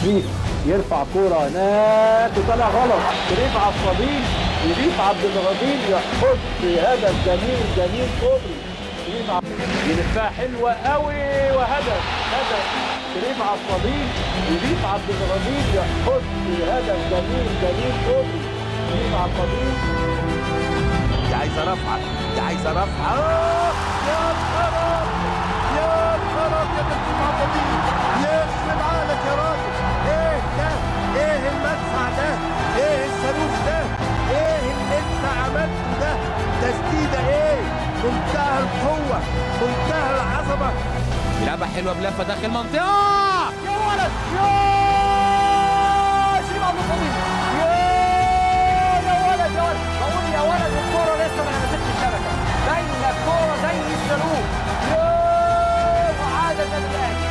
شريف يرفع كوره هناك وطلع غلط شريف عبد الصديق شريف عبد الغدير يحط هدف جميل جميل كوبري شريف عبد يلفها حلوه قوي وهدف هدف شريف عبد الصديق شريف عبد الغدير يحط هدف جميل جميل كوبري شريف عبد الصديق دي عايزه رفعه دي عايزه رفعه آه! يا خراب يا خراب يا كابتن عبدالله يخرب عقلك يا راجل ايه ده ايه المدفع ده ايه الصاروخ ده ايه اللي انت عملته ده تسديده ايه منتهى القوه منتهى العظمه لعبة حلوة بلفة داخل منطقة يا ولد يا شريف عبد الصديق يا يا ولد يا ولد بقول يا ولد الكوره لسه ما لمستش الشبكه باينه الكوره زي الصاروخ يا وعاد النادي الاهلي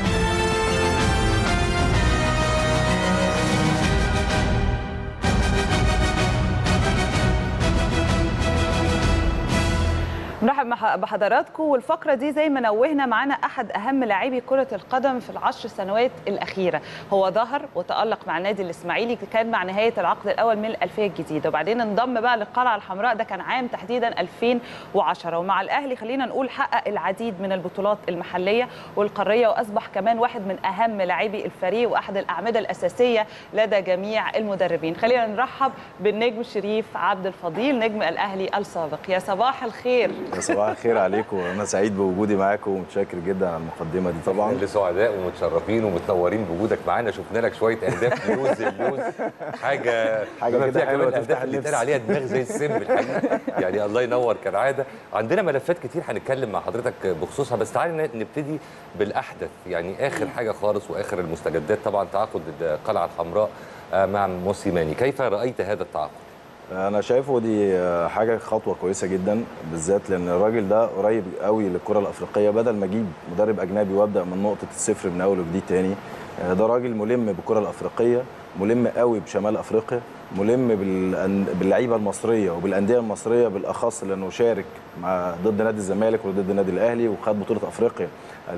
نرحب مع- بحضراتكم والفقره دي زي ما نوهنا معانا احد اهم لاعبي كره القدم في العشر سنوات الاخيره هو ظهر وتالق مع النادي الاسماعيلي كان مع نهايه العقد الاول من الالفيه الجديده وبعدين انضم بقى للقلعه الحمراء ده كان عام تحديدا 2010 ومع الاهلي خلينا نقول حقق العديد من البطولات المحليه والقاريه واصبح كمان واحد من اهم لاعبي الفريق واحد الاعمده الاساسيه لدى جميع المدربين خلينا نرحب بالنجم شريف عبد الفضيل نجم الاهلي السابق يا صباح الخير يا صباح الخير عليكم انا سعيد بوجودي معاكم ومتشكر جدا على المقدمه دي طبعا اللي سعداء ومتشرفين ومتنورين بوجودك معانا شفنا لك شويه اهداف لوز اللوز حاجه حاجة بما كده فيها حلوة كمان تفتح الاهداف اللي النفس. اتقال عليها دماغ زي السم الحقيقه يعني الله ينور كالعاده عندنا ملفات كتير هنتكلم مع حضرتك بخصوصها بس تعالى نبتدي بالاحدث يعني اخر حاجه خالص واخر المستجدات طبعا تعاقد القلعه الحمراء آه، مع موسيماني كيف رايت هذا التعاقد؟ انا شايفه دي حاجه خطوه كويسه جدا بالذات لان الراجل ده قريب قوي للكره الافريقيه بدل ما اجيب مدرب اجنبي وابدا من نقطه الصفر من اول وجديد تاني ده راجل ملم بالكره الافريقيه ملم قوي بشمال افريقيا ملم بالأن- باللعيبه المصريه وبالانديه المصريه بالاخص لانه شارك مع ضد نادي الزمالك وضد النادي الاهلي وخد بطوله افريقيا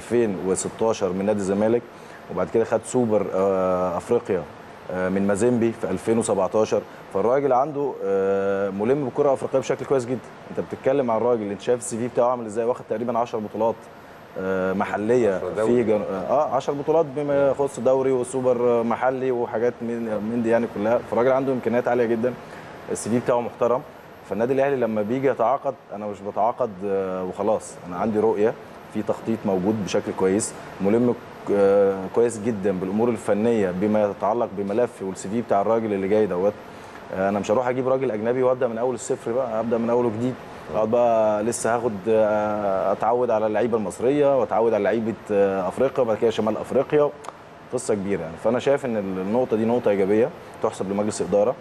2016 من نادي الزمالك وبعد كده خد سوبر آه، افريقيا آه، من مازيمبي في 2017 فالراجل عنده آه، ملم بالكره الافريقيه بشكل كويس جدا انت بتتكلم عن الراجل اللي انت شايف السي في بتاعه عامل ازاي واخد تقريبا 10 بطولات آه، محليه عشرة دوري. في جن... اه 10 بطولات بما يخص دوري وسوبر محلي وحاجات من من دي يعني كلها فالراجل عنده امكانيات عاليه جدا السي في بتاعه محترم فالنادي الاهلي لما بيجي يتعاقد انا مش بتعاقد آه، وخلاص انا عندي رؤيه في تخطيط موجود بشكل كويس ملم آه، كويس جدا بالامور الفنيه بما يتعلق بملف والسي في بتاع الراجل اللي جاي دوت آه، انا مش هروح اجيب راجل اجنبي وابدا من اول الصفر بقى ابدا من اول وجديد اقعد بقى لسه هاخد آه، اتعود على اللعيبه المصريه واتعود على لعيبه آه، افريقيا وبعد كده شمال افريقيا قصه كبيره يعني فانا شايف ان النقطه دي نقطه ايجابيه تحسب لمجلس الاداره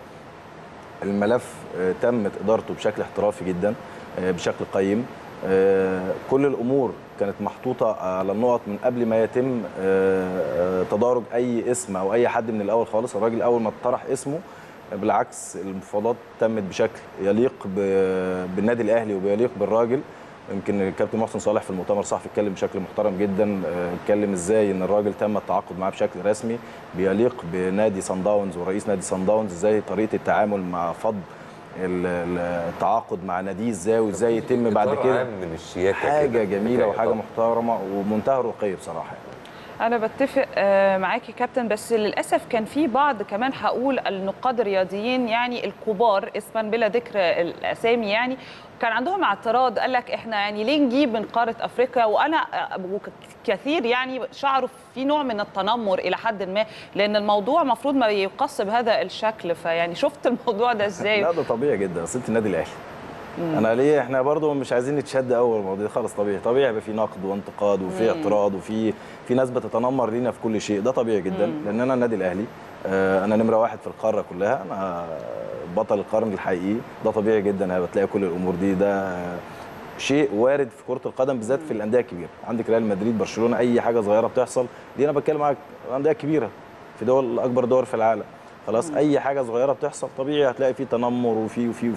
الملف آه، تمت ادارته بشكل احترافي جدا آه، بشكل قيم آه، كل الامور كانت محطوطه على النقط من قبل ما يتم آه، آه، تدارج اي اسم او اي حد من الاول خالص الراجل اول ما طرح اسمه بالعكس المفاوضات تمت بشكل يليق ب- بالنادي الاهلي وبيليق بالراجل يمكن الكابتن محسن صالح في المؤتمر الصحفي اتكلم بشكل محترم جدا آه، اتكلم ازاي ان الراجل تم التعاقد معاه بشكل رسمي بيليق بنادي سان داونز ورئيس نادي سان داونز ازاي طريقه التعامل مع فض ال- ال- التعاقد مع ناديه ازاي وازاي يتم بعد إطار كده عام من الشياكه حاجه كده. جميله حكاية وحاجه طبعاً. محترمه ومنتهى الرقي بصراحه يعني. انا بتفق آه، معاكي كابتن بس للاسف كان في بعض كمان هقول النقاد الرياضيين يعني الكبار اسما بلا ذكر الاسامي يعني كان عندهم اعتراض قال لك احنا يعني ليه نجيب من قاره افريقيا وانا آه، وك- كثير يعني شعروا في نوع من التنمر الى حد ما لان الموضوع المفروض ما يقص بهذا الشكل فيعني شفت الموضوع ده ازاي لا ده طبيعي جدا اصل انت النادي الاهلي انا ليه احنا برضو مش عايزين نتشد قوي الموضوع ده خالص طبيعي طبيعي يبقى في نقد وانتقاد وفي اعتراض وفي في ناس بتتنمر لينا في كل شيء ده طبيعي جدا لان انا النادي الاهلي آه، انا نمره واحد في القاره كلها انا بطل القرن الحقيقي ده طبيعي جدا بتلاقي كل الامور دي ده آه، شيء وارد في كره القدم بالذات في الانديه الكبيره عندك ريال مدريد برشلونه اي حاجه صغيره بتحصل دي انا بتكلم معاك الانديه الكبيره في دول اكبر دول في العالم خلاص اي حاجه صغيره بتحصل طبيعي هتلاقي فيه تنمر وفي وفي وفي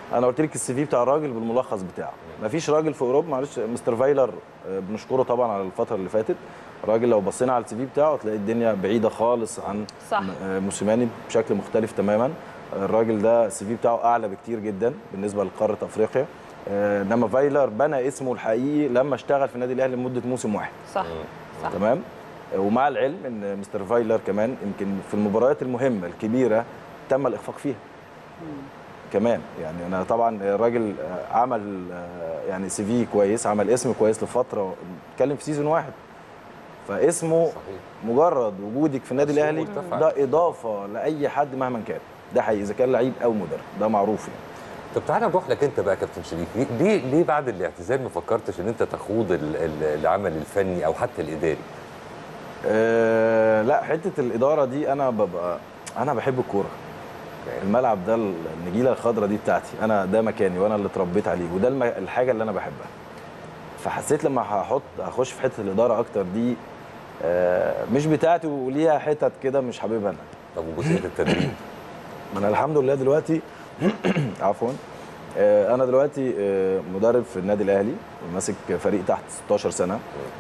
انا قلت لك السي في بتاع الراجل بالملخص بتاعه مفيش راجل في اوروبا معلش مستر فايلر آه، بنشكره طبعا على الفتره اللي فاتت راجل لو بصينا على السي في بتاعه تلاقي الدنيا بعيده خالص عن صح. آه، موسيماني بشكل مختلف تماما الراجل ده السي في بتاعه اعلى بكتير جدا بالنسبه لقاره افريقيا آه، انما فايلر بنى اسمه الحقيقي لما اشتغل في النادي الاهلي لمده موسم واحد صح صح تمام ومع العلم ان مستر فايلر كمان يمكن في المباريات المهمه الكبيره تم الاخفاق فيها كمان يعني انا طبعا الراجل آه، عمل آه، يعني سي في كويس عمل اسم كويس لفتره بيتكلم في سيزون واحد فاسمه صحيح. مجرد وجودك في النادي اسمه الاهلي مرتفع. ده اضافه لاي حد مهما كان ده حقيقي اذا كان لعيب او مدرب ده معروف يعني طب تعالى نروح لك انت بقى يا كابتن شريف ليه- ليه ليه بعد الاعتزال ما فكرتش ان انت تخوض ال- ال- العمل الفني او حتى الاداري أه لا حته الاداره دي انا ببقى انا بحب الكوره الملعب ده النجيله الخضراء دي بتاعتي انا ده مكاني وانا اللي اتربيت عليه وده الم- الحاجه اللي انا بحبها فحسيت لما هحط هخش في حته الاداره اكتر دي أه مش بتاعتي وليها حتت كده مش حاببها انا طب وجزئيه التدريب ما انا الحمد لله دلوقتي عفوا آه، انا دلوقتي آه، مدرب في النادي الاهلي ماسك فريق تحت 16 سنه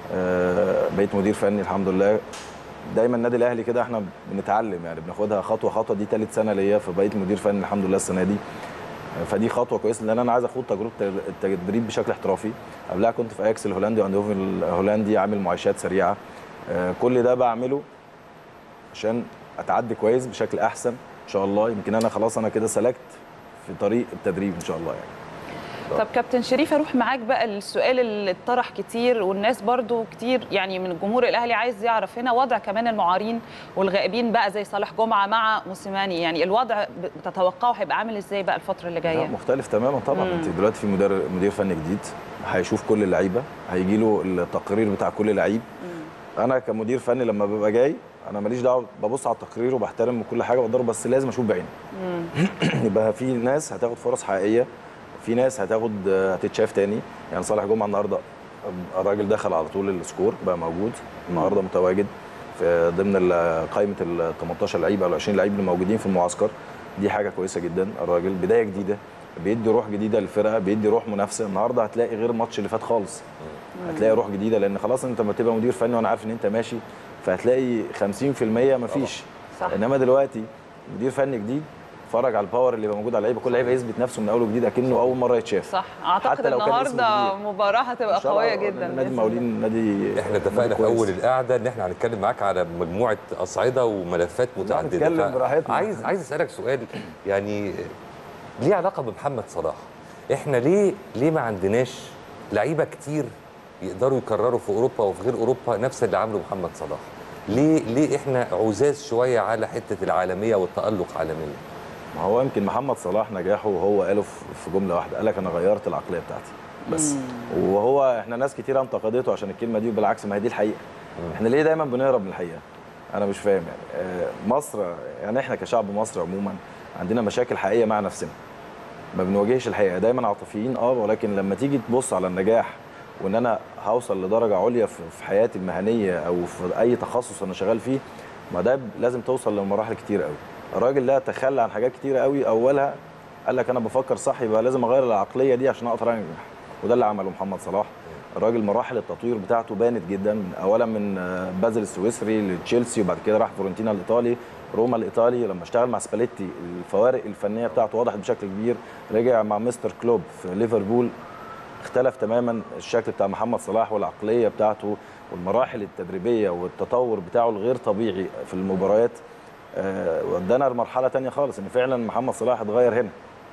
آه، بقيت مدير فني الحمد لله دايما النادي الاهلي كده احنا بنتعلم يعني بناخدها خطوه خطوه دي ثالث سنه ليا فبقيت مدير فني الحمد لله السنه دي آه، فدي خطوه كويسه لان انا عايز اخوض تجربه التدريب بشكل احترافي قبلها كنت في اياكس الهولندي واندهوفن الهولندي عامل معايشات سريعه آه، كل ده بعمله عشان اتعدي كويس بشكل احسن ان شاء الله يمكن انا خلاص انا كده سلكت في طريق التدريب ان شاء الله يعني طب كابتن شريف اروح معاك بقى السؤال اللي اتطرح كتير والناس برضو كتير يعني من الجمهور الاهلي عايز يعرف هنا وضع كمان المعارين والغائبين بقى زي صالح جمعه مع موسيماني يعني الوضع بتتوقعه هيبقى عامل ازاي بقى الفتره اللي لا، جايه مختلف تماما طبعا مم. انت دلوقتي في مدير مدير فني جديد هيشوف كل اللعيبه هيجي له التقرير بتاع كل لعيب انا كمدير فني لما ببقى جاي انا ماليش دعوه ببص على التقرير وبحترم كل حاجه بقدره بس لازم اشوف بعيني يبقى في ناس هتاخد فرص حقيقيه في ناس هتاخد هتتشاف تاني يعني صالح جمعه النهارده الراجل دخل على طول السكور بقى موجود النهارده متواجد في ضمن ال- قائمه ال 18 لعيب او ال 20 لعيب اللي موجودين في المعسكر دي حاجه كويسه جدا الراجل بدايه جديده بيدي روح جديده للفرقه بيدي روح منافسه النهارده هتلاقي غير الماتش اللي فات خالص هتلاقي روح جديده لان خلاص انت لما تبقى مدير فني وانا عارف ان انت ماشي فهتلاقي 50% مفيش صح. انما دلوقتي مدير فني جديد اتفرج على الباور اللي بقى موجود على اللعيبه كل لعيب هيثبت نفسه من اول وجديد اكنه اول مره يتشاف صح اعتقد حتى لو كان اسمه النهارده كبير. مباراه هتبقى إن شاء الله قويه جدا نادي بإذن مقاولين نادي احنا اتفقنا نادي في كويس. اول القعده ان احنا هنتكلم معاك على مجموعه اصعده وملفات متعدده نتكلم ف- براحتنا. عايز عايز اسالك سؤال يعني ليه علاقه بمحمد صلاح احنا ليه ليه ما عندناش لعيبه كتير يقدروا يكرروا في اوروبا وفي غير اوروبا نفس اللي عمله محمد صلاح ليه ليه احنا عزاز شويه على حته العالميه والتالق عالميا ما هو يمكن محمد صلاح نجاحه وهو قاله في في جمله واحده قال لك انا غيرت العقليه بتاعتي بس وهو احنا ناس كتير انتقدته عشان الكلمه دي وبالعكس ما هي دي الحقيقه احنا ليه دايما بنهرب من الحقيقه انا مش فاهم يعني آه، مصر يعني احنا كشعب مصر عموما عندنا مشاكل حقيقيه مع نفسنا ما بنواجهش الحقيقه دايما عاطفيين اه ولكن لما تيجي تبص على النجاح وان انا هوصل لدرجه عليا في في حياتي المهنيه او في اي تخصص انا شغال فيه ما ده لازم توصل لمراحل كتير قوي الراجل ده تخلى عن حاجات كتيره قوي اولها قال لك انا بفكر صح يبقى لازم اغير العقليه دي عشان اقدر انجح وده اللي عمله محمد صلاح الراجل مراحل التطوير بتاعته بانت جدا من اولا من آه، بازل السويسري لتشيلسي وبعد كده راح فورنتينا الايطالي روما الايطالي لما اشتغل مع سباليتي الفوارق الفنيه بتاعته وضحت بشكل كبير رجع مع مستر كلوب في ليفربول اختلف تماما الشكل بتاع محمد صلاح والعقليه بتاعته والمراحل التدريبيه والتطور بتاعه الغير طبيعي في المباريات آه، ودانا لمرحله تانية خالص ان فعلا محمد صلاح اتغير هنا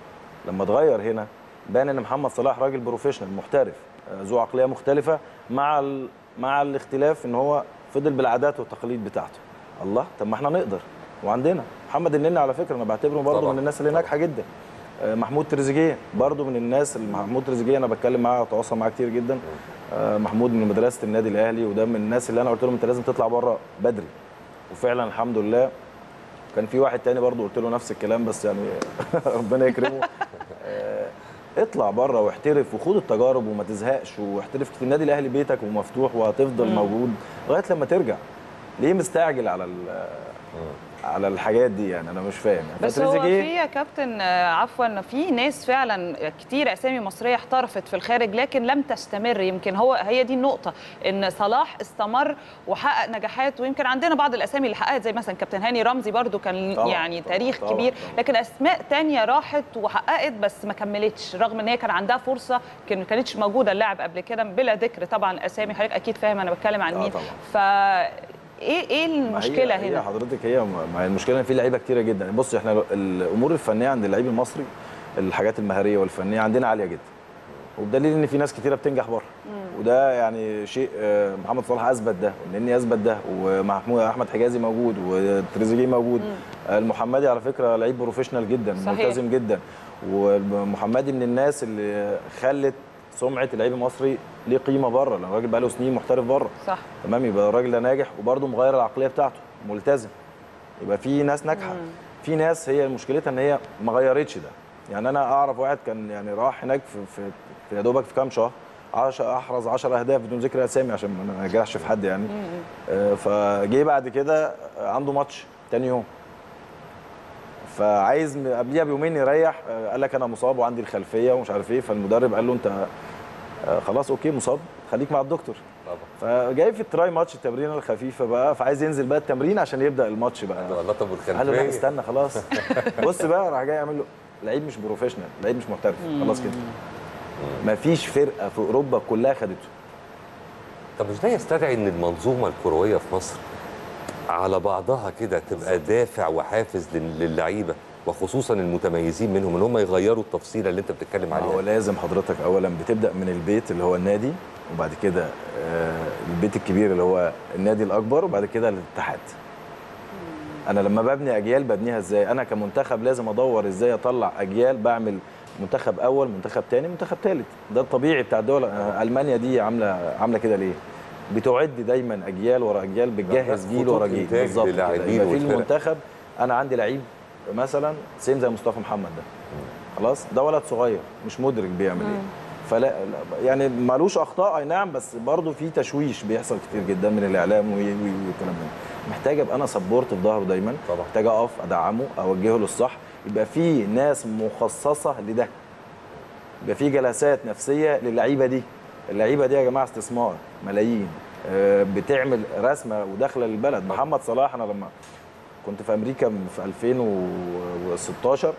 لما اتغير هنا بان ان محمد صلاح راجل بروفيشنال محترف آه، ذو عقليه مختلفه مع ال... مع الاختلاف ان هو فضل بالعادات والتقاليد بتاعته الله طب ما احنا نقدر وعندنا محمد النني على فكره انا بعتبره برضه طبعاً. من الناس اللي ناجحه جدا آه، محمود تريزيجيه برضه من الناس اللي محمود تريزيجيه انا بتكلم معاه واتواصل معاه كتير جدا آه، محمود من مدرسه النادي الاهلي وده من الناس اللي انا قلت لهم انت لازم تطلع بره بدري وفعلا الحمد لله كان في واحد تاني برضه قلت له نفس الكلام بس يعني ربنا يكرمه آه، اطلع بره واحترف وخد التجارب وما تزهقش واحترف كتير النادي الاهلي بيتك ومفتوح وهتفضل موجود لغايه لما ترجع ليه مستعجل على ال- على الحاجات دي يعني انا مش فاهم يعني بس هو فتريزيجيه- في يا كابتن آه، عفوا في ناس فعلا كتير اسامي مصريه احترفت في الخارج لكن لم تستمر يمكن هو هي دي النقطه ان صلاح استمر وحقق نجاحات ويمكن عندنا بعض الاسامي اللي حققت زي مثلا كابتن هاني رمزي برضو كان طبعاً، يعني طبعاً، تاريخ طبعاً، كبير طبعاً. لكن اسماء تانية راحت وحققت بس ما كملتش رغم ان هي كان عندها فرصه كان ما كانتش موجوده اللاعب قبل كده بلا ذكر طبعا الاسامي حضرتك اكيد فاهم انا بتكلم عن آه مين طبعاً. ف ايه ايه ما هي- المشكله هي هنا حضرتك هي ما هي المشكله ان في لعيبه كتيره جدا بص احنا الامور الفنيه عند اللعيب المصري الحاجات المهاريه والفنيه عندنا عاليه جدا وبدليل ان في ناس كتيره بتنجح بره وده يعني شيء آه، محمد صلاح اثبت ده والنني اثبت ده ومحمود احمد حجازي موجود وتريزيجيه موجود آه، المحمدي على فكره لعيب بروفيشنال جدا صحيح. ملتزم جدا والمحمدي من الناس اللي خلت سمعه اللعيب المصري ليه قيمه بره لان الراجل بقى له سنين محترف بره صح تمام يبقى الراجل ده ناجح وبرضه مغير العقليه بتاعته ملتزم يبقى في ناس ناجحه في ناس هي مشكلتها ان هي ما غيرتش ده يعني انا اعرف واحد كان يعني راح هناك في في, في يا دوبك في كام شهر عش احرز 10 اهداف بدون ذكر اسامي عشان ما نجرحش في حد يعني آه، فجه بعد كده عنده ماتش تاني يوم فعايز م- قبليها بيومين يريح آه، قال لك انا مصاب وعندي الخلفيه ومش عارف ايه فالمدرب قال له انت آه، خلاص اوكي مصاب خليك مع الدكتور طبعا فجاي في التراي ماتش التمرينه الخفيفه بقى فعايز ينزل بقى التمرين عشان يبدا الماتش بقى والله طب قال له لا والخلفيه استنى خلاص بص بقى راح جاي يعمل له لعيب مش بروفيشنال لعيب مش محترف خلاص كده مفيش فرقه في اوروبا كلها خدته طب مش ده يستدعي ان المنظومه الكرويه في مصر على بعضها كده تبقى دافع وحافز لل- للعيبه وخصوصا المتميزين منهم ان هم يغيروا التفصيله اللي انت بتتكلم هو عليها لازم حضرتك اولا بتبدا من البيت اللي هو النادي وبعد كده آه، البيت الكبير اللي هو النادي الاكبر وبعد كده الاتحاد انا لما ببني اجيال ببنيها ازاي انا كمنتخب لازم ادور ازاي اطلع اجيال بعمل منتخب اول منتخب تاني منتخب تالت ده الطبيعي بتاع الدول آه، المانيا دي عامله عامله كده ليه بتعد دايما اجيال ورا اجيال بتجهز جيل خطوط ورا جيل إنتاج بالظبط كده. للاعبين يبقى في والفرق. المنتخب انا عندي لعيب مثلا سيم زي مصطفى محمد ده خلاص ده ولد صغير مش مدرك بيعمل ايه فلا لا- يعني مالوش اخطاء اي نعم بس برضه في تشويش بيحصل كتير جدا من الاعلام وي- وي- والكلام ده محتاج ابقى انا سبورت في ظهره دايما طبعا. محتاج اقف ادعمه اوجهه للصح يبقى في ناس مخصصه لده يبقى في جلسات نفسيه للعيبه دي اللعيبه دي يا جماعه استثمار ملايين آه، بتعمل رسمه وداخله للبلد محمد صلاح انا لما كنت في امريكا في 2016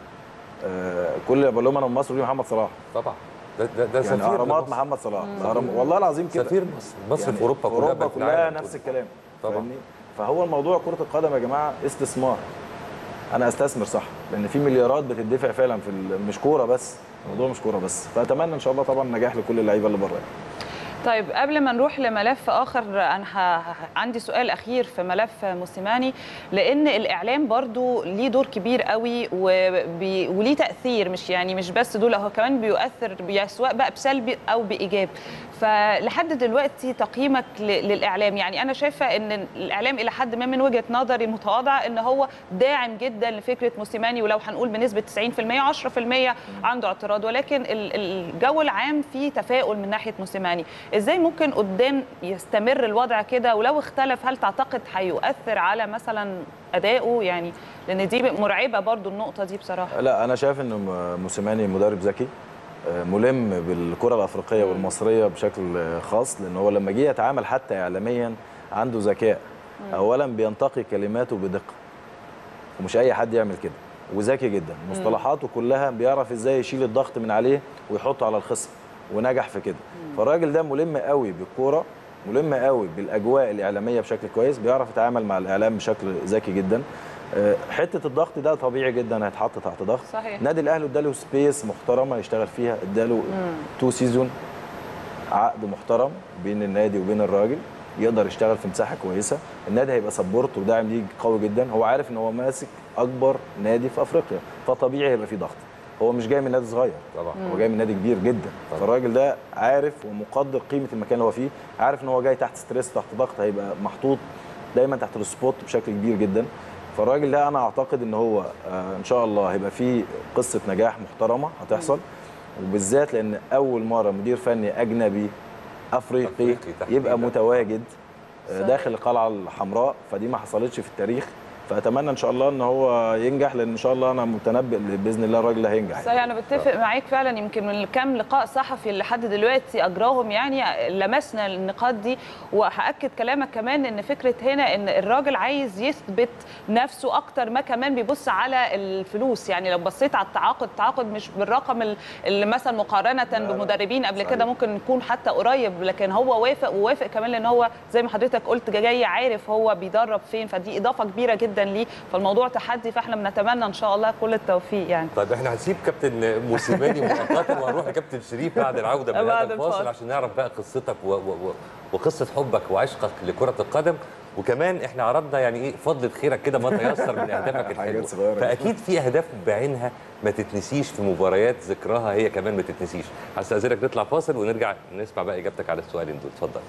آه، كل اللي بقول لهم انا من مصر دي محمد صلاح طبعا ده ده, ده يعني سفير اهرامات لمصر. محمد صلاح الأهرام- والله العظيم كده سفير مصر مصر يعني في اوروبا كلها اوروبا بل في كلها العالم نفس كله. الكلام طبعا. فاهمني فهو الموضوع كره القدم يا جماعه استثمار انا استثمر صح لان في مليارات بتدفع فعلا في ال- مش كوره بس الموضوع مش كوره بس فاتمنى ان شاء الله طبعا نجاح لكل اللعيبه اللي بره طيب قبل ما نروح لملف اخر انا ه... عندي سؤال اخير في ملف موسيماني لان الاعلام برضو ليه دور كبير قوي وبي... وليه تاثير مش يعني مش بس دول هو كمان بيؤثر بي... سواء بقى بسلبي او بايجاب فلحد دلوقتي تقييمك ل... للاعلام يعني انا شايفه ان الاعلام الى حد ما من وجهه نظري المتواضعه ان هو داعم جدا لفكره موسيماني ولو هنقول بنسبه 90% 10% عنده اعتراض ولكن ال- الجو العام فيه تفاؤل من ناحيه موسيماني ازاي ممكن قدام يستمر الوضع كده ولو اختلف هل تعتقد هيؤثر على مثلا ادائه يعني لان دي مرعبه برضو النقطه دي بصراحه لا انا شايف ان م- موسيماني مدرب ذكي آه، ملم بالكره الافريقيه والمصريه بشكل آه، خاص لان هو لما جه يتعامل حتى اعلاميا عنده ذكاء اولا بينتقي كلماته بدقه ومش اي حد يعمل كده وذكي جدا مصطلحاته كلها بيعرف ازاي يشيل الضغط من عليه ويحطه على الخصم ونجح في كده فالراجل ده ملم قوي بالكوره ملم قوي بالاجواء الاعلاميه بشكل كويس بيعرف يتعامل مع الاعلام بشكل ذكي جدا آه، حته الضغط ده طبيعي جدا هيتحط تحت ضغط صحيح. نادي الاهلي اداله سبيس محترمه يشتغل فيها اداله تو سيزون عقد محترم بين النادي وبين الراجل يقدر يشتغل في مساحه كويسه النادي هيبقى سبورت وداعم ليه قوي جدا هو عارف ان هو ماسك اكبر نادي في افريقيا فطبيعي هيبقى فيه ضغط هو مش جاي من نادي صغير طبعا هو جاي من نادي كبير جدا طبعا. فالراجل ده عارف ومقدر قيمه المكان اللي هو فيه عارف ان هو جاي تحت ستريس تحت ضغط هيبقى محطوط دايما تحت السبوت بشكل كبير جدا فالراجل ده انا اعتقد ان هو آه، ان شاء الله هيبقى فيه قصه نجاح محترمه هتحصل وبالذات لان اول مره مدير فني اجنبي افريقي أفريقي تحديداً. يبقى متواجد آه، صحيح. داخل القلعه الحمراء فدي ما حصلتش في التاريخ فاتمنى ان شاء الله ان هو ينجح لان ان شاء الله انا متنبئ باذن الله الراجل ده هينجح يعني. صحيح انا بتفق معاك فعلا يمكن من كام لقاء صحفي اللي لحد دلوقتي اجراهم يعني لمسنا النقاط دي وهاكد كلامك كمان ان فكره هنا ان الراجل عايز يثبت نفسه اكتر ما كمان بيبص على الفلوس يعني لو بصيت على التعاقد التعاقد مش بالرقم ال- اللي مثلا مقارنه بمدربين قبل كده ممكن يكون حتى قريب لكن هو وافق ووافق كمان لان هو زي ما حضرتك قلت جاي عارف هو بيدرب فين فدي اضافه كبيره جدا ليه فالموضوع تحدي فاحنا بنتمنى ان شاء الله كل التوفيق يعني طيب احنا هنسيب كابتن موسيماني مؤقتا وهنروح لكابتن شريف بعد العوده من بعد هذا الفاصل الفاصل. عشان نعرف بقى قصتك و و و وقصه حبك وعشقك لكره القدم وكمان احنا عرضنا يعني ايه فضلة خيرك كده ما تيسر من اهدافك الحلوه صغيرة. فاكيد في اهداف بعينها ما تتنسيش في مباريات ذكرها هي كمان ما تتنسيش هستاذنك نطلع فاصل ونرجع نسمع بقى اجابتك على السؤالين دول اتفضل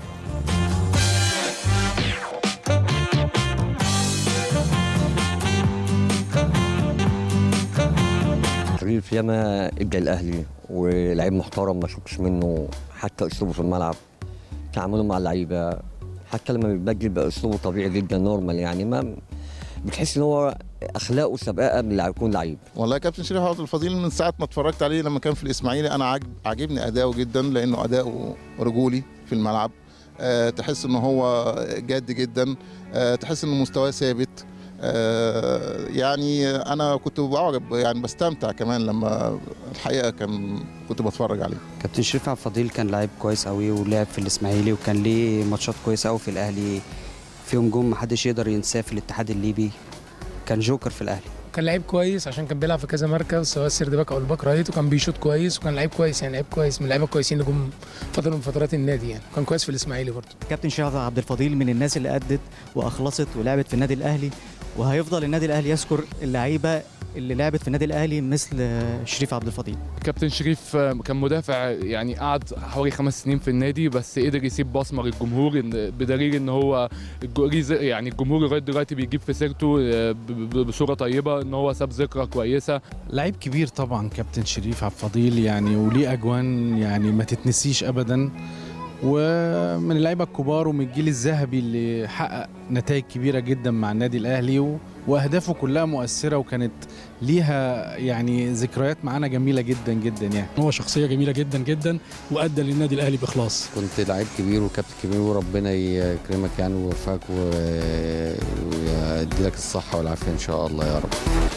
شريف ياما ابدع الاهلي ولعيب محترم ما شفتش منه حتى اسلوبه في الملعب تعامله مع اللعيبه حتى لما بيتبدل بقى اسلوبه طبيعي جدا نورمال يعني ما بتحس ان هو اخلاقه سابقه من اللي يكون لعيب والله يا كابتن شريف عبد الفضيل من ساعه ما اتفرجت عليه لما كان في الاسماعيلي انا عاجب عاجبني اداؤه جدا لانه اداؤه رجولي في الملعب أه تحس ان هو جاد جدا أه تحس ان مستواه ثابت أه يعني انا كنت بعجب يعني بستمتع كمان لما الحقيقه كان كنت بتفرج عليه كابتن شريف عبد الفضيل كان لعيب كويس قوي ولعب في الاسماعيلي وكان ليه ماتشات كويسه قوي في الاهلي فيهم جم محدش يقدر ينساه في الاتحاد الليبي كان جوكر في الاهلي كان لعيب كويس عشان كان بيلعب في كذا مركز سواء السيرد باك او الباك رايت وكان بيشوط كويس وكان لعيب كويس يعني لعيب كويس من اللعيبه الكويسين اللي جم فتره من فترات النادي يعني كان كويس في الاسماعيلي برضه كابتن شريف عبد الفضيل من الناس اللي أدت وأخلصت ولعبت في النادي الأهلي وهيفضل النادي الأهلي يذكر اللعيبة اللي لعبت في النادي الأهلي مثل شريف عبد الفضيل كابتن شريف كان مدافع يعني قعد حوالي خمس سنين في النادي بس قدر يسيب بصمه للجمهور إن- بدليل ان هو الج- يعني الجمهور لغايه دلوقتي بيجيب في سيرته ب- ب- بصوره طيبه ان هو ساب ذكرى كويسه لعيب كبير طبعا كابتن شريف عبد الفضيل يعني وليه اجوان يعني ما تتنسيش ابدا ومن اللعيبه الكبار ومن الجيل الذهبي اللي حقق نتائج كبيره جدا مع النادي الاهلي و... واهدافه كلها مؤثره وكانت ليها يعني ذكريات معانا جميله جدا جدا يعني هو شخصيه جميله جدا جدا وادى للنادي الاهلي باخلاص كنت لعيب كبير وكابتن كبير وربنا يكرمك يعني ويوفقك ويدي لك الصحه والعافيه ان شاء الله يا رب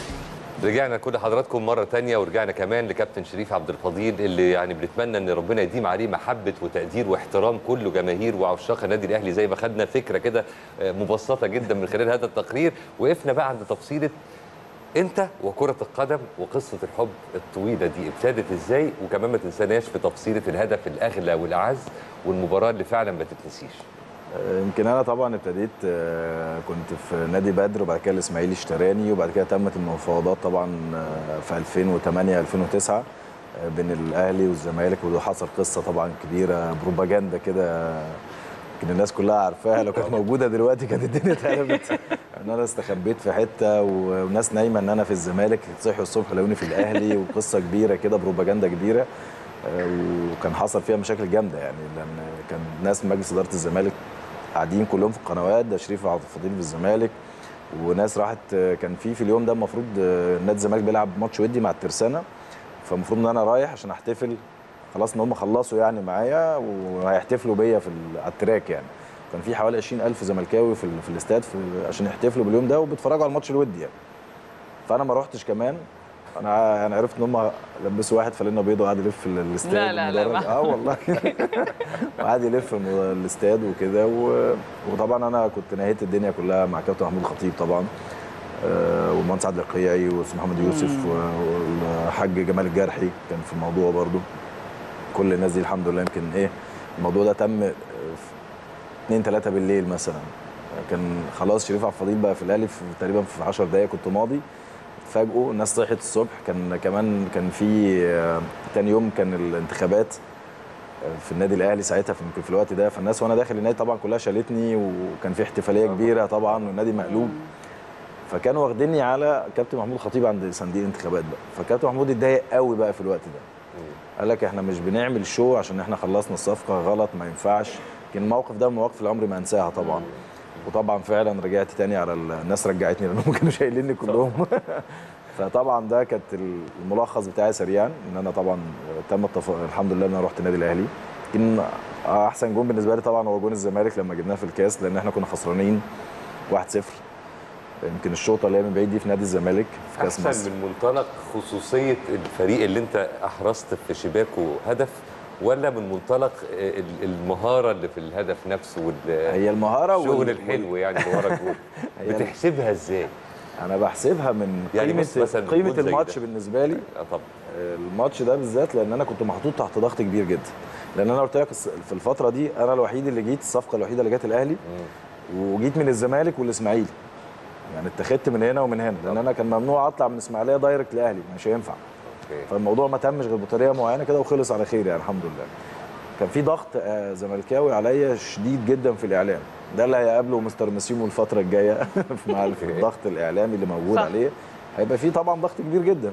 رجعنا لكل حضراتكم مرة تانية ورجعنا كمان لكابتن شريف عبد الفضيل اللي يعني بنتمنى ان ربنا يديم عليه محبة وتقدير واحترام كل جماهير وعشاق النادي الاهلي زي ما خدنا فكرة كده آه، مبسطة جدا من خلال هذا التقرير وقفنا بقى عند تفصيلة انت وكرة القدم وقصة الحب الطويلة دي ابتدت ازاي وكمان ما تنساناش في تفصيلة الهدف الاغلى والاعز والمباراة اللي فعلا ما تتنسيش آه، يمكن انا طبعا ابتديت آه، كنت في نادي بدر وبعد كده الاسماعيلي اشتراني وبعد كده تمت المفاوضات طبعا آه، في 2008 2009 آه، بين الاهلي والزمالك وده حصل قصه طبعا كبيره بروباجندا كده يمكن الناس كلها عارفاها لو كانت موجوده دلوقتي كانت الدنيا اتقلبت ان انا استخبيت في حته و- وناس نايمه ان انا في الزمالك صحوا الصبح لقوني في الاهلي وقصه كبيره كده بروباجندا كبيره آه، وكان حصل فيها مشاكل جامده يعني لان كان ناس من مجلس اداره الزمالك قاعدين كلهم في القنوات ده شريف عبد الفضيل في الزمالك وناس راحت كان في في اليوم ده المفروض نادي الزمالك بيلعب ماتش ودي مع الترسانه فالمفروض ان انا رايح عشان احتفل خلاص ان هم خلصوا يعني معايا وهيحتفلوا بيا في ال- على التراك يعني كان في حوالي 20000 زملكاوي في, ال- في الاستاد في عشان يحتفلوا باليوم ده وبيتفرجوا على الماتش الودي يعني فانا ما روحتش كمان انا انا عرفت ان هم لبسوا واحد فانلة بيضاء وقعد يلف ال- الاستاد لا، لا، لا، المدرج. ما- اه والله وقعد يلف الم- الاستاد وكده و... وطبعا انا كنت نهيت الدنيا كلها مع كابتن محمود الخطيب طبعا آه، والمهندس عادل القيعي والاستاذ محمد يوسف و- والحاج جمال الجرحي كان في الموضوع برضو كل الناس دي الحمد لله يمكن ايه الموضوع ده تم آه، في 2 3 بالليل مثلا كان خلاص شريف عبد الفضيل بقى في الاهلي في تقريبا في 10 دقائق كنت ماضي فاجئوا الناس صحت الصبح كان كمان كان في آه، تاني يوم كان الانتخابات آه، في النادي الاهلي ساعتها في يمكن في الوقت ده فالناس وانا داخل النادي طبعا كلها شالتني وكان في احتفاليه كبيره طبعا والنادي مقلوب فكانوا واخديني على كابتن محمود الخطيب عند صندوق الانتخابات بقى فكابتن محمود اتضايق قوي بقى في الوقت ده قال لك احنا مش بنعمل شو عشان احنا خلصنا الصفقه غلط ما ينفعش لكن الموقف ده من المواقف اللي عمري ما انساها طبعا وطبعا فعلا رجعت تاني على ال- الناس رجعتني لانهم كانوا شايليني كلهم فطبعا ده كانت الملخص بتاعي سريعا ان انا طبعا تم التف... الحمد لله ان انا رحت النادي الاهلي يمكن احسن جون بالنسبه لي طبعا هو جون الزمالك لما جبناه في الكاس لان احنا كنا خسرانين 1-0 يمكن الشوطه اللي هي من بعيد دي في نادي الزمالك في كاس احسن مصر من منطلق خصوصيه الفريق اللي انت احرزت في شباكه هدف ولا من منطلق ال- المهاره اللي في الهدف نفسه وال هي المهاره الشغل وال- الحلو يعني اللي ورا الجول هي- بتحسبها ازاي؟ انا بحسبها من يعني قيمه بص مثلا قيمه جول زي الماتش ده. بالنسبه لي اه طبعا الماتش ده بالذات لان انا كنت محطوط تحت ضغط كبير جدا لان انا قلت لك الس- في الفتره دي انا الوحيد اللي جيت الصفقه الوحيده اللي جت الاهلي وجيت من الزمالك والاسماعيلي يعني اتخذت من هنا ومن هنا لان انا كان ممنوع اطلع من اسماعيليه دايركت الاهلي مش هينفع فالموضوع ما تمش غير بطريقه معينه كده وخلص على خير يعني الحمد لله كان في ضغط آه، زملكاوي عليا شديد جدا في الاعلام ده اللي هيقابله مستر مسيمو الفتره الجايه مع الضغط الاعلامي اللي موجود صح. عليه هيبقى في طبعا ضغط كبير جدا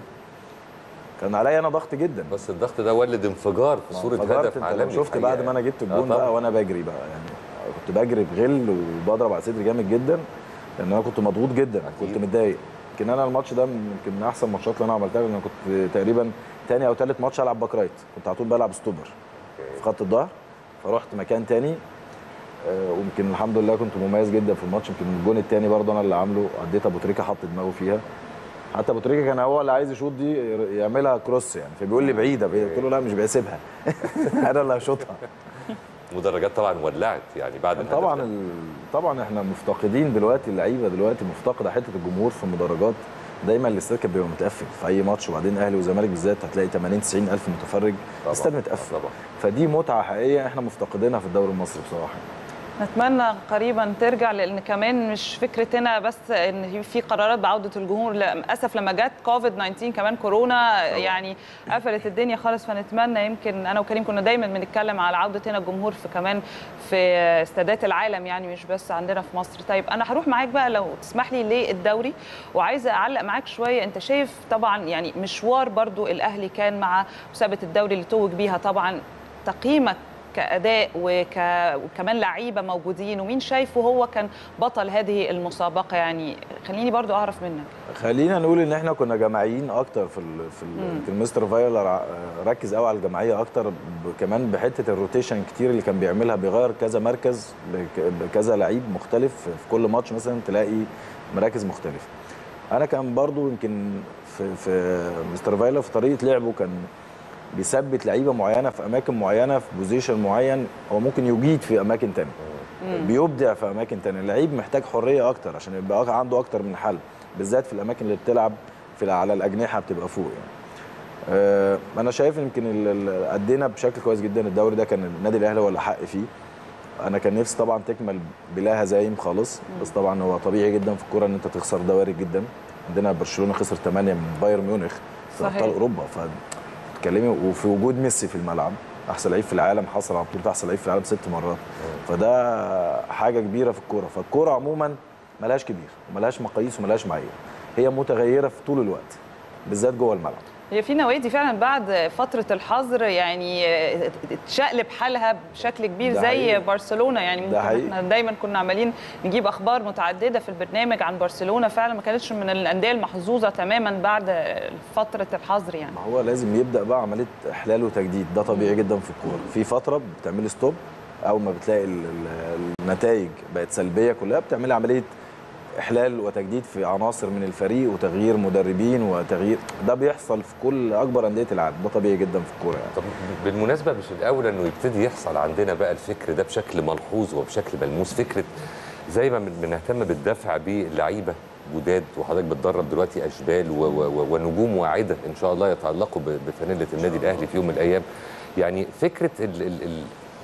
كان عليا انا ضغط جدا بس الضغط ده ولد انفجار في صوره انفجرت هدف انت عالمي لو شفت الحقيقة بعد ما انا يعني. جبت آه الجون طبعاً. بقى وانا بجري بقى يعني كنت بجري بغل وبضرب على صدري جامد جدا لان انا كنت مضغوط جدا كنت متضايق يمكن انا الماتش ده من- يمكن من احسن الماتشات اللي انا عملتها لان انا كنت تقريبا تاني او تالت ماتش العب باك رايت كنت على طول بلعب ستوبر في خط الظهر فرحت مكان تاني آه، ويمكن الحمد لله كنت مميز جدا في الماتش يمكن الجون التاني برضه انا اللي عامله عديت ابو تريكه حط دماغه فيها حتى ابو تريكه كان هو اللي عايز يشوط دي يعملها كروس يعني فبيقول لي بعيده قلت له لا مش بحسبها انا اللي هشوطها مدرجات طبعا ولعت يعني بعد الهدف طبعا ده. ال... طبعا احنا مفتقدين دلوقتي اللعيبه دلوقتي مفتقده حته الجمهور في المدرجات دايما الاستاد كان بيبقى متقفل في اي ماتش وبعدين اهلي وزمالك بالذات هتلاقي 80 90 الف متفرج الاستاد متقفل طبعا فدي متعه حقيقيه احنا مفتقدينها في الدوري المصري بصراحه نتمنى قريبا ترجع لان كمان مش فكره هنا بس ان في قرارات بعوده الجمهور للاسف لما جت كوفيد 19 كمان كورونا يعني قفلت الدنيا خالص فنتمنى يمكن انا وكريم كنا دايما بنتكلم على عوده هنا الجمهور في كمان في استادات العالم يعني مش بس عندنا في مصر طيب انا هروح معاك بقى لو تسمح لي للدوري وعايزه اعلق معاك شويه انت شايف طبعا يعني مشوار برضو الاهلي كان مع مسابقه الدوري اللي توج بيها طبعا تقييمك كاداء وك... وكمان لعيبه موجودين ومين شايفه هو كان بطل هذه المسابقه يعني خليني برضو اعرف منك خلينا نقول ان احنا كنا جماعيين اكتر في ال في, ال مم. في المستر فايلر ع- ركز قوي على الجماعيه اكتر ب- كمان بحته الروتيشن كتير اللي كان بيعملها بيغير كذا مركز بك- بكذا لعيب مختلف في كل ماتش مثلا تلاقي مراكز مختلفه انا كان برضو يمكن في في مستر فايلر في طريقه لعبه كان بيثبت لعيبه معينه في اماكن معينه في بوزيشن معين هو ممكن يجيد في اماكن تانية مم. بيبدع في اماكن تانية اللعيب محتاج حريه اكتر عشان يبقى عنده اكتر من حل بالذات في الاماكن اللي بتلعب في على الاجنحه بتبقى فوق يعني آه، انا شايف يمكن ال- ال- ادينا بشكل كويس جدا الدوري ده كان النادي الاهلي هو اللي حق فيه انا كان نفسي طبعا تكمل بلا هزايم خالص بس طبعا هو طبيعي جدا في الكوره ان انت تخسر ده وارد جدا عندنا برشلونه خسر 8 من بايرن ميونخ في صحيح. ابطال اوروبا فتتكلمي وفي وجود ميسي في الملعب احسن لعيب في العالم حصل على بطوله احسن لعيب في العالم ست مرات فده حاجه كبيره في الكوره فالكوره عموما ملهاش كبير وملهاش مقاييس وملهاش معايير هي متغيره في طول الوقت بالذات جوه الملعب هي في نوادي فعلا بعد فتره الحظر يعني اتشقلب حالها بشكل كبير ده زي حقيقي. برشلونه يعني ممكن حقيقي. احنا دايما كنا عمالين نجيب اخبار متعدده في البرنامج عن برشلونه فعلا ما كانتش من الانديه المحظوظه تماما بعد فتره الحظر يعني هو لازم يبدا بقى عمليه احلال وتجديد ده طبيعي جدا في الكوره في فتره بتعملي ستوب اول ما بتلاقي ال- ال- النتائج بقت سلبيه كلها بتعملي عمليه احلال وتجديد في عناصر من الفريق وتغيير مدربين وتغيير ده بيحصل في كل اكبر انديه العالم ده طبيعي جدا في الكوره يعني طب بالمناسبه مش الاولى انه يبتدي يحصل عندنا بقى الفكر ده بشكل ملحوظ وبشكل ملموس فكره زي ما بن- بنهتم بالدفع باللعيبه جداد وحضرتك بتدرب دلوقتي اشبال و- و- و- ونجوم واعده ان شاء الله يتعلقوا ب- بفانيله النادي الاهلي في يوم من الايام يعني فكره ال ال ال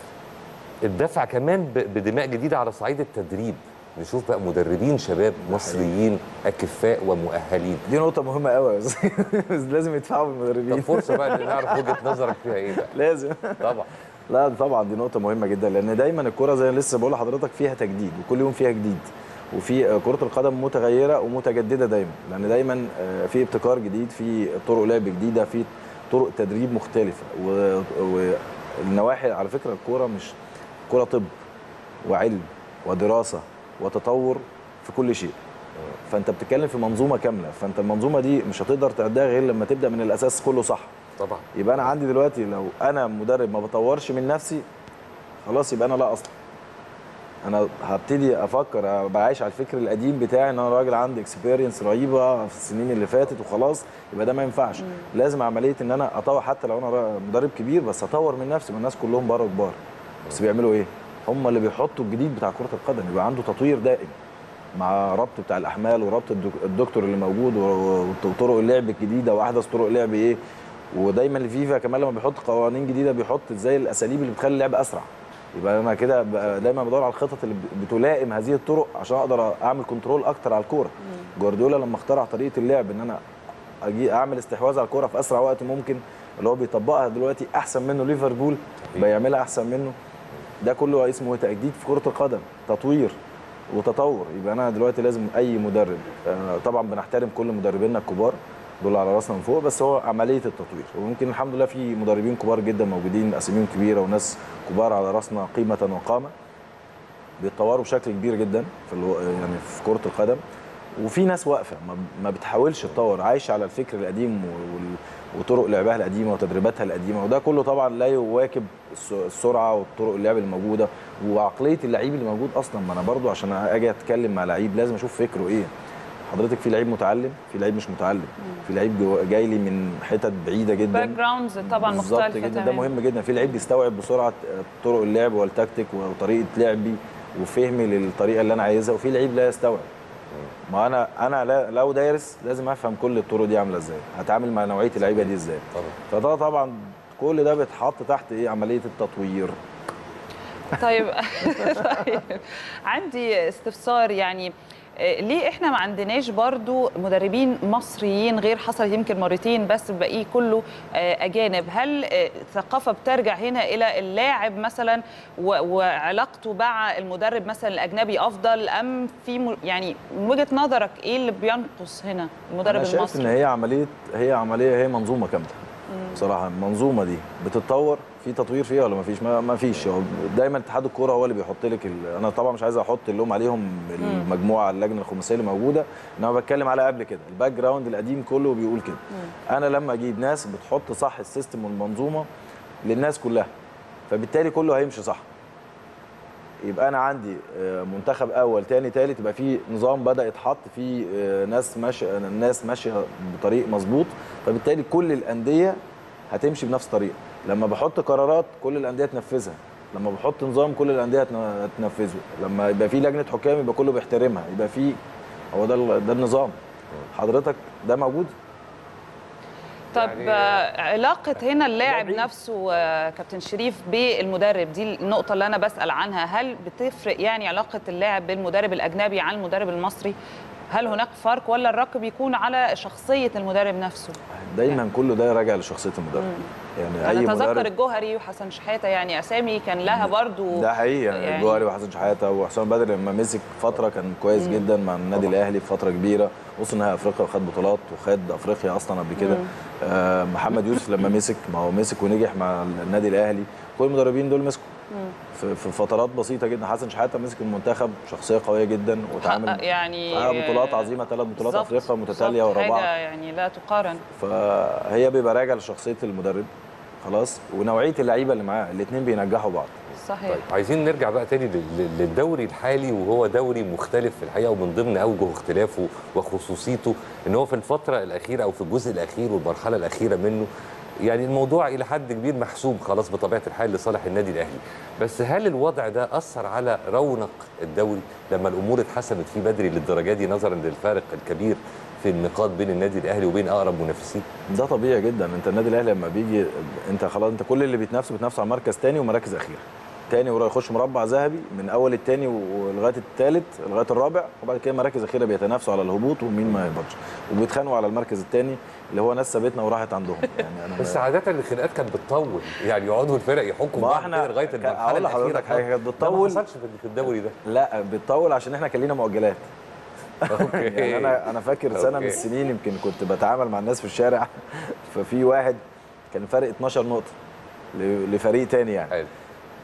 الدفع كمان ب- بدماء جديده على صعيد التدريب نشوف بقى مدربين شباب مصريين اكفاء ومؤهلين دي نقطه مهمه قوي بس لازم يدفعوا بالمدربين طب فرصه بقى إن نعرف وجهه نظرك فيها ايه بقى لازم طبعا لا طبعا دي نقطة مهمة جدا لأن دايما الكرة زي ما لسه بقول لحضرتك فيها تجديد وكل يوم فيها جديد وفي آه، كرة القدم متغيرة ومتجددة دايما لأن دايما آه، في ابتكار جديد في طرق لعب جديدة في طرق تدريب مختلفة و- والنواحي على فكرة الكورة مش كرة طب وعلم ودراسه وتطور في كل شيء فانت بتتكلم في منظومه كامله فانت المنظومه دي مش هتقدر تعدها غير لما تبدا من الاساس كله صح طبعا يبقى انا عندي دلوقتي لو انا مدرب ما بطورش من نفسي خلاص يبقى انا لا اصلا انا هبتدي افكر ابقى عايش على الفكر القديم بتاعي ان انا راجل عندي اكسبيرينس رهيبه في السنين اللي فاتت وخلاص يبقى ده ما ينفعش لازم عمليه ان انا اطور حتى لو انا را- مدرب كبير بس اطور من نفسي ما الناس كلهم بره كبار بس بيعملوا ايه هم اللي بيحطوا الجديد بتاع كره القدم يبقى عنده تطوير دائم مع ربط بتاع الاحمال وربط الدك- الدكتور اللي موجود و- وطرق اللعب الجديده واحدث طرق اللعب ايه ودايما الفيفا كمان لما بيحط قوانين جديده بيحط ازاي الاساليب اللي بتخلي اللعب اسرع يبقى انا كده ب- دايما بدور على الخطط اللي ب- بتلائم هذه الطرق عشان اقدر اعمل كنترول اكتر على الكوره جوارديولا لما اخترع طريقه اللعب ان انا اجي اعمل استحواذ على الكوره في اسرع وقت ممكن اللي هو بيطبقها دلوقتي احسن منه ليفربول بيعملها احسن منه ده كله اسمه تجديد في كره القدم تطوير وتطور يبقى انا دلوقتي لازم اي مدرب آه، طبعا بنحترم كل مدربينا الكبار دول على راسنا من فوق بس هو عمليه التطوير وممكن الحمد لله في مدربين كبار جدا موجودين اساميهم كبيره وناس كبار على راسنا قيمه وقامه بيتطوروا بشكل كبير جدا في الو... يعني في كره القدم وفي ناس واقفه ما, ما بتحاولش تطور عايشه على الفكر القديم وال... وطرق لعبها القديمه وتدريباتها القديمه وده كله طبعا لا يواكب الس- السرعه وطرق اللعب الموجوده وعقليه اللعيب اللي موجود اصلا ما انا برضو عشان اجي اتكلم مع لعيب لازم اشوف فكره ايه حضرتك في لعيب متعلم في لعيب مش متعلم في لعيب جو- جاي لي من حتت بعيده جدا باك جراوندز طبعا بالظبط مختلفه جدا ده تماماً. مهم جدا في لعيب بيستوعب بسرعه طرق اللعب والتكتيك وطريقه لعبي وفهمي للطريقه اللي انا عايزها وفي لعيب لا يستوعب ما انا انا لا- لو دارس لازم افهم كل الطرق دي عامله ازاي هتعامل مع نوعيه اللعيبه دي ازاي فده طبعا كل ده بيتحط تحت ايه عمليه التطوير طيب طيب عندي استفسار يعني آه، ليه احنا ما عندناش برضو مدربين مصريين غير حصل يمكن مرتين بس الباقي كله آه، اجانب هل آه، الثقافه بترجع هنا الى اللاعب مثلا و- وعلاقته مع المدرب مثلا الاجنبي افضل ام في م- يعني من وجهه نظرك ايه اللي بينقص هنا المدرب انا شايف المصري ان هي عمليه هي عمليه هي منظومه كامله بصراحه المنظومه دي بتتطور في تطوير فيها ولا ما فيش ما ما فيش هو دايما اتحاد الكوره هو اللي بيحط لك ال... انا طبعا مش عايز احط اللوم عليهم المجموعه اللجنه الخماسيه اللي موجوده انما بتكلم على قبل كده الباك جراوند القديم كله بيقول كده انا لما اجيب ناس بتحط صح السيستم والمنظومه للناس كلها فبالتالي كله هيمشي صح يبقى انا عندي آه، منتخب اول تاني تالت يبقى في نظام بدا يتحط في آه، ناس ماشيه ناس ماشيه بطريق مظبوط فبالتالي كل الانديه هتمشي بنفس الطريقه لما بحط قرارات كل الانديه تنفذها لما بحط نظام كل الانديه هتن- هتنفذه لما يبقى في لجنه حكام يبقى كله بيحترمها يبقى في هو ده ال- ده النظام حضرتك ده موجود طب آه، علاقة هنا اللاعب نفسه آه، كابتن شريف بالمدرب دي النقطة اللي أنا بسأل عنها هل بتفرق يعني علاقة اللاعب بالمدرب الأجنبي عن المدرب المصري؟ هل هناك فرق ولا الرق بيكون على شخصية المدرب نفسه؟ دايما كله ده راجع لشخصيه المدرب يعني أنا اي أتذكر مدرب الجوهري وحسن شحاتة يعني أسامي كان لها برضو ده حقيقي يعني يعني- الجوهري وحسن شحاته وحسام بدري لما مسك فتره كان كويس مم. جدا مع النادي الاهلي في فتره كبيره وصل نهائي افريقيا وخد بطولات وخد افريقيا اصلا قبل كده مم. آه محمد يوسف لما مسك ما هو مسك ونجح مع النادي الاهلي كل المدربين دول مسكوا في, في فترات بسيطه جدا حسن شحاته مسك المنتخب شخصيه قويه جدا وتعامل حقق يعني حقق بطولات عظيمه ثلاث بطولات بالظبط، افريقيا متتاليه بالظبط، ورا بعض حاجة يعني لا تقارن فهي بيبقى راجع لشخصيه المدرب خلاص ونوعيه اللعيبه اللي معاه الاثنين بينجحوا بعض صحيح طيب عايزين نرجع بقى تاني لل- للدوري الحالي وهو دوري مختلف في الحقيقه ومن ضمن اوجه اختلافه وخصوصيته ان هو في الفتره الاخيره او في الجزء الاخير والمرحله الاخيره منه يعني الموضوع الى حد كبير محسوم خلاص بطبيعه الحال لصالح النادي الاهلي بس هل الوضع ده اثر على رونق الدوري لما الامور اتحسمت فيه بدري للدرجه دي نظرا للفارق الكبير في النقاط بين النادي الاهلي وبين اقرب منافسين ده طبيعي جدا انت النادي الاهلي لما بيجي انت خلاص انت كل اللي بيتنافسوا بيتنافسوا على مركز تاني ومراكز اخيره تاني ورا يخش مربع ذهبي من اول التاني ولغايه الثالث لغايه الرابع وبعد كده مراكز اخيره بيتنافسوا على الهبوط ومين ما يهبطش وبيتخانقوا على المركز الثاني اللي هو ناس سابتنا وراحت عندهم يعني انا بس عاده الخناقات كانت بتطول يعني يقعدوا الفرق يحكوا ما بعض احنا كده لغايه كان- المرحله هقول الاخيره لحضرتك حاجه كانت ده ما بتطول حصلش في الدوري ده لا بتطول عشان احنا كان لينا مؤجلات اوكي يعني انا انا فاكر سنه من أوكي. السنين يمكن كنت بتعامل مع الناس في الشارع ففي واحد كان فارق 12 نقطه ل- لفريق تاني يعني حلو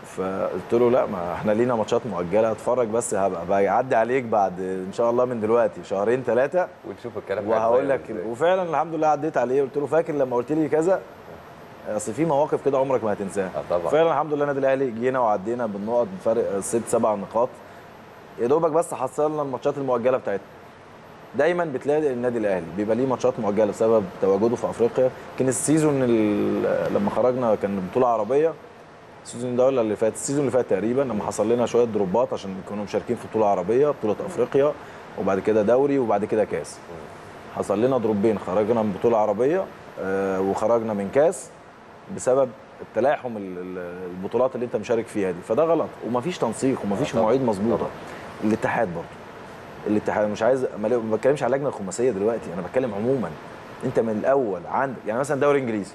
فقلت له لا ما احنا لينا ماتشات مؤجله اتفرج بس هبقى بعدي عليك بعد ان شاء الله من دلوقتي شهرين ثلاثه ونشوف الكلام وهقول لك هيتغير إزاي. وفعلا الحمد لله عديت عليه قلت له فاكر لما قلت لي كذا اصل في مواقف كده عمرك ما هتنساها طبعا. فعلا الحمد لله النادي الاهلي جينا وعدينا بالنقط فرق ست سبع نقاط يا دوبك بس حصلنا الماتشات المؤجله بتاعتنا دايما بتلاقي النادي الاهلي بيبقى ليه ماتشات مؤجله بسبب تواجده في افريقيا كان السيزون ال- لما خرجنا كان بطوله عربيه السيزون ده ولا اللي فات السيزون اللي فات تقريبا لما حصل لنا شويه دروبات عشان كنا مشاركين في بطوله عربيه بطوله افريقيا وبعد كده دوري وبعد كده كاس حصل لنا دروبين خرجنا من بطوله عربيه آه، وخرجنا من كاس بسبب التلاحم ال- ال- البطولات اللي انت مشارك فيها دي فده غلط ومفيش تنسيق ومفيش طبعاً. مواعيد مظبوطه الاتحاد برضه الاتحاد مش عايز ما ما بتكلمش على اللجنه الخماسيه دلوقتي انا بتكلم عموما انت من الاول عندك يعني مثلا دوري انجليزي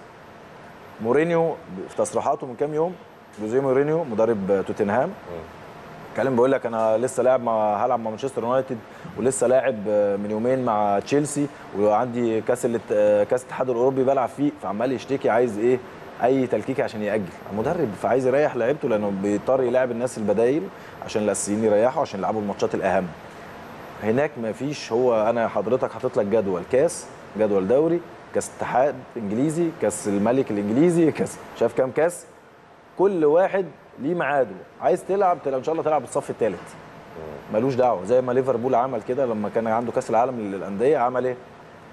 مورينيو في تصريحاته من كام يوم جوزيه مورينيو مدرب توتنهام اتكلم بيقول لك انا لسه لاعب مع هلعب مع مانشستر يونايتد ولسه لاعب من يومين مع تشيلسي وعندي كاس الات- كاس الاتحاد الاوروبي بلعب فيه فعمال يشتكي عايز ايه اي تلكيكه عشان ياجل مدرب فعايز يريح لعيبته لانه بيضطر يلعب الناس البدايل عشان الاساسيين يريحوا عشان يلعبوا الماتشات الاهم هناك ما فيش هو انا حضرتك حاطط لك جدول كاس جدول دوري كاس اتحاد انجليزي كاس الملك الانجليزي كاس شايف كام كاس كل واحد ليه ميعاده عايز تلعب تلعب ان شاء الله تلعب الصف الثالث ملوش دعوه زي ما ليفربول عمل كده لما كان عنده كاس العالم للانديه عمل ايه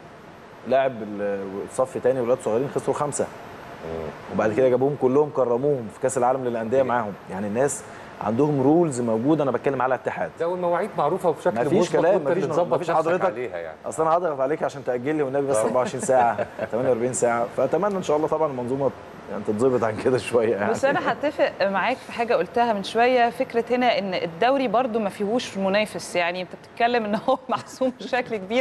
لاعب ال- الصف تاني ولاد صغيرين خسروا خمسه وبعد كده جابوهم كلهم كرموهم في كاس العالم للانديه معاهم يعني الناس عندهم رولز موجوده انا بتكلم على اتحاد لا والمواعيد معروفه وبشكل مفيش مسبق كلام وأنت مفيش اللي تظبط مفيش نفسك حضرتك عليها يعني اصل انا هضغط عليك عشان تاجل لي والنبي بس 24 ساعه 48 ساعه فاتمنى ان شاء الله طبعا المنظومه يعني تتظبط عن كده شويه يعني بس انا هتفق معاك في حاجه قلتها من شويه فكره هنا ان الدوري برضو ما فيهوش منافس يعني انت بتتكلم ان هو محسوم بشكل كبير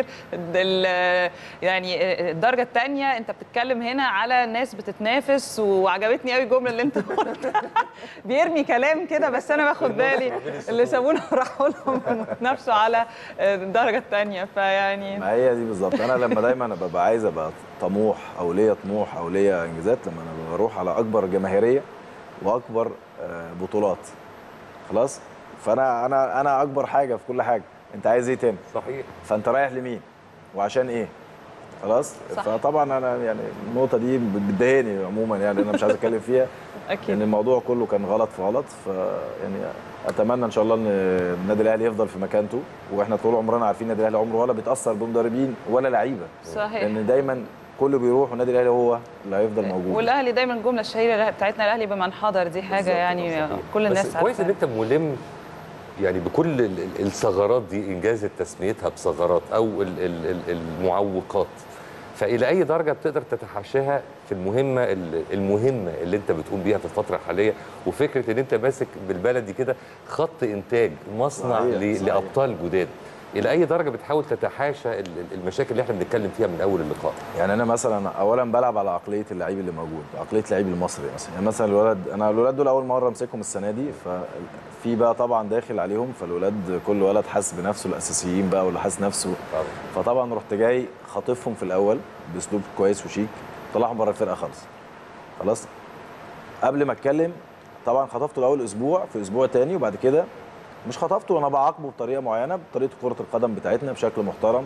ال- يعني الدرجه الثانيه انت بتتكلم هنا على ناس بتتنافس وعجبتني قوي الجمله اللي انت قلتها بيرمي كلام كده بس انا باخد بالي اللي سابونا وراحوا لهم يتنافسوا على الدرجه الثانيه فيعني ما هي دي بالظبط انا لما دايما أنا ببقى عايز ابقى طموح او ليا طموح او ليا انجازات لما انا بروح على اكبر جماهيريه واكبر آه، بطولات خلاص فانا انا انا اكبر حاجه في كل حاجه انت عايز ايه تاني صحيح فانت رايح لمين وعشان ايه خلاص صح. فطبعا انا يعني النقطه دي بتضايقني عموما يعني انا مش عايز اتكلم فيها اكيد لان الموضوع كله كان غلط في غلط ف يعني اتمنى ان شاء الله ان النادي الاهلي يفضل في مكانته واحنا طول عمرنا عارفين النادي الاهلي عمره ولا بيتاثر بمدربين ولا لعيبه صحيح. لان دايما كله بيروح والنادي الاهلي هو اللي هيفضل موجود والاهلي دايما الجمله الشهيره بتاعتنا الاهلي بمن حضر دي حاجه يعني كل الناس بس كويس ان عارفاها انت ملم يعني بكل ال- ال- الثغرات دي انجاز تسميتها بثغرات او ال- ال- ال- المعوقات فالى اي درجه بتقدر تتحاشاها في المهمه ال- المهمه اللي انت بتقوم بيها في الفتره الحاليه وفكره ان انت ماسك بالبلدي كده خط انتاج مصنع صحيح، ل- صحيح. لابطال جداد الى اي درجه بتحاول تتحاشى ال- ال- المشاكل اللي احنا بنتكلم فيها من اول اللقاء يعني انا مثلا اولا بلعب على عقليه اللعيب اللي موجود عقليه اللعيب المصري مثلا يعني مثلا الولد انا الولاد دول اول مره امسكهم السنه دي ففي بقى طبعا داخل عليهم فالولاد كل ولد حاسس بنفسه الاساسيين بقى واللي حاسس نفسه فطبعا رحت جاي خاطفهم في الاول باسلوب كويس وشيك طلعهم بره الفرقه خالص خلاص قبل ما اتكلم طبعا خطفته الاول اسبوع في اسبوع تاني وبعد كده مش خطفته وانا بعاقبه بطريقه معينه بطريقه كره القدم بتاعتنا بشكل محترم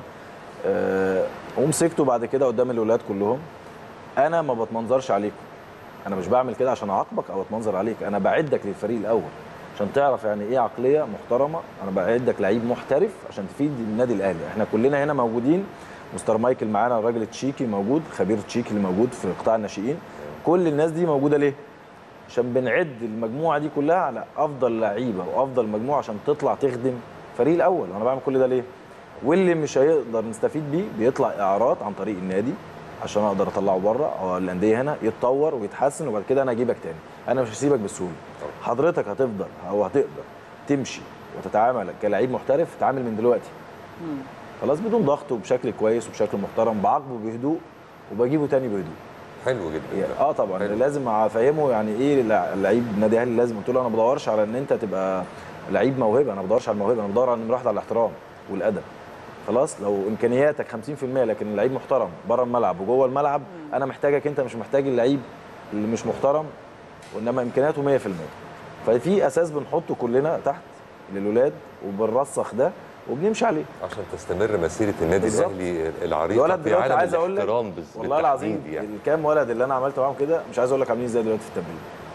أه ومسكته بعد كده قدام الولاد كلهم انا ما بتمنظرش عليكم انا مش بعمل كده عشان اعاقبك او اتمنظر عليك انا بعدك للفريق الاول عشان تعرف يعني ايه عقليه محترمه انا بعدك لعيب محترف عشان تفيد النادي الاهلي احنا كلنا هنا موجودين مستر مايكل معانا الراجل تشيكي موجود خبير تشيكي اللي موجود في قطاع الناشئين كل الناس دي موجوده ليه عشان بنعد المجموعه دي كلها على افضل لعيبه وافضل مجموعه عشان تطلع تخدم فريق الاول وانا بعمل كل ده ليه واللي مش هيقدر نستفيد بيه بيطلع اعارات عن طريق النادي عشان اقدر اطلعه بره او الانديه هنا يتطور ويتحسن وبعد كده انا اجيبك تاني انا مش هسيبك بالسهوله حضرتك هتفضل او هتقدر تمشي وتتعامل كلاعب محترف تتعامل من دلوقتي خلاص بدون ضغط وبشكل كويس وبشكل محترم بعاقبه بهدوء وبجيبه تاني بهدوء حلو جدا يعني اه طبعا حلو. لازم افهمه يعني ايه لع- لعيب نادي اهلي لازم قلت له انا ما بدورش على ان انت تبقى لعيب موهبه انا ما بدورش على الموهبه انا بدور على نمره واحد على الاحترام والادب خلاص لو امكانياتك 50% لكن اللعيب محترم بره الملعب وجوه الملعب انا محتاجك انت مش محتاج اللعيب اللي مش محترم وانما امكانياته 100% ففي اساس بنحطه كلنا تحت للولاد وبنرسخ ده وبنمشي عليه عشان تستمر مسيره النادي بالظبط. الاهلي العريقه الولد في دلوقتي عالم عايز اقول لك الاحترام بال- والله العظيم بالتحديد يعني الكام ولد اللي انا عملت معاهم كده مش عايز اقول لك عاملين ازاي دلوقتي في التمرين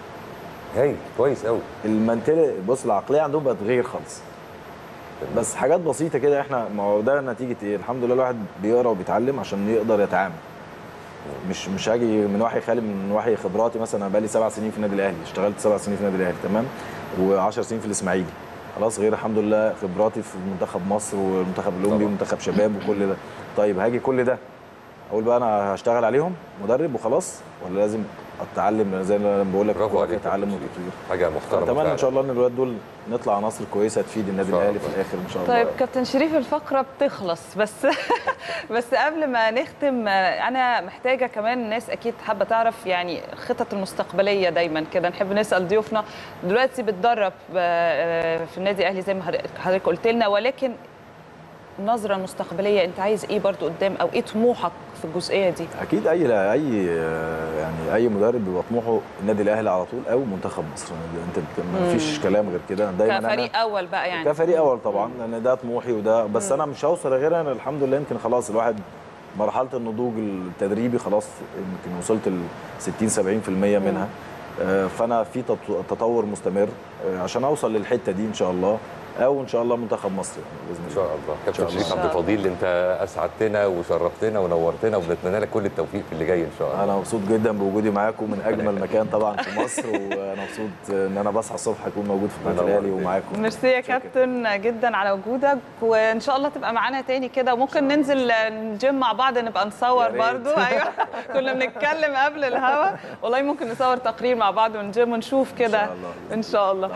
هايل كويس قوي المنتله بص العقليه عندهم بقت غير خالص بس حاجات بسيطه كده احنا ما هو ده نتيجه ايه الحمد لله الواحد بيقرا وبيتعلم عشان يقدر يتعامل مش مش هاجي من وحي خالي من وحي خبراتي مثلا انا بقالي سبع سنين في النادي الاهلي اشتغلت سبع سنين في النادي الاهلي تمام و10 سنين في الاسماعيلي خلاص غير الحمد لله خبراتي في منتخب مصر والمنتخب الاولمبي ومنتخب شباب وكل ده طيب هاجي كل ده اقول بقى انا هشتغل عليهم مدرب وخلاص ولا لازم اتعلم زي ما انا بقول لك برافو عليك يا تعلم وتطوير حاجه محترمه اتمنى فعلا. ان شاء الله ان الولاد دول نطلع عناصر كويسه تفيد النادي شاء الاهلي في الله. الاخر ان شاء الله طيب كابتن شريف الفقرة بتخلص بس بس قبل ما نختم آه، أنا محتاجة كمان الناس أكيد حابة تعرف يعني الخطط المستقبلية دايما كده نحب نسأل ضيوفنا دلوقتي بتدرب آه، في النادي الأهلي زي ما حضرتك قلت لنا ولكن النظرة المستقبلية أنت عايز إيه برضو قدام أو إيه طموحك في الجزئية دي؟ اكيد اي لا اي يعني اي مدرب بيبقى طموحه النادي الاهلي على طول او منتخب مصر انت بت- ما مم. فيش كلام غير كده دايما انا كفريق أول بقى يعني كفريق اول طبعا لان ده طموحي وده بس مم. انا مش هوصل غير انا الحمد لله يمكن خلاص الواحد مرحله النضوج التدريبي خلاص يمكن وصلت ل 60 70% منها آه، فانا في تط- تطور مستمر آه، عشان اوصل للحته دي ان شاء الله او ان شاء الله منتخب مصر يعني باذن الله ان شاء الله إن شاء كابتن شريف الله. عبد الفضيل انت اسعدتنا وشرفتنا ونورتنا وبنتمنى لك كل التوفيق في اللي جاي ان شاء الله انا مبسوط جدا بوجودي معاكم من اجمل مكان طبعا في مصر وانا مبسوط ان انا بصحى الصبح اكون موجود في النادي الاهلي ومعاكم ميرسي يا كابتن جدا على وجودك وان شاء الله تبقى معانا تاني كده وممكن ننزل الجيم مع بعض نبقى نصور يا ريت. برضو ايوه كنا بنتكلم قبل الهوا والله ممكن نصور تقرير مع بعض من الجيم ونشوف كده ان شاء الله